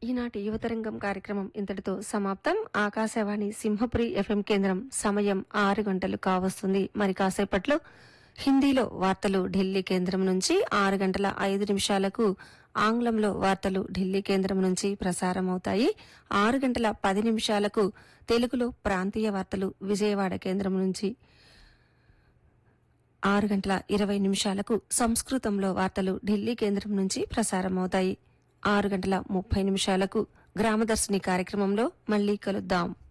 ఈనాటి యువతరంగం కార్యక్రమం ఇంతటితో సమాప్తం ఆకాశవాణి సింహపురి ఎఫ్ఎం కేంద్రం సమయం ఆరు గంటలు కావస్తుంది మరి కాసేపట్లో హిందీలో వార్తలు ఢిల్లీ కేంద్రం నుంచి ఆరు గంటల ఐదు నిమిషాలకు ఆంగ్లంలో వార్తలు ఢిల్లీ కేంద్రం నుంచి ప్రసారమవుతాయి ఆరు గంటల పది నిమిషాలకు తెలుగులో ప్రాంతీయ వార్తలు విజయవాడ కేంద్రం నుంచి ఆరు గంటల ఇరవై నిమిషాలకు సంస్కృతంలో వార్తలు ఢిల్లీ కేంద్రం నుంచి ప్రసారమవుతాయి ఆరు గంటల ముప్పై నిమిషాలకు గ్రామదర్శిని కార్యక్రమంలో మళ్లీ కలుద్దాం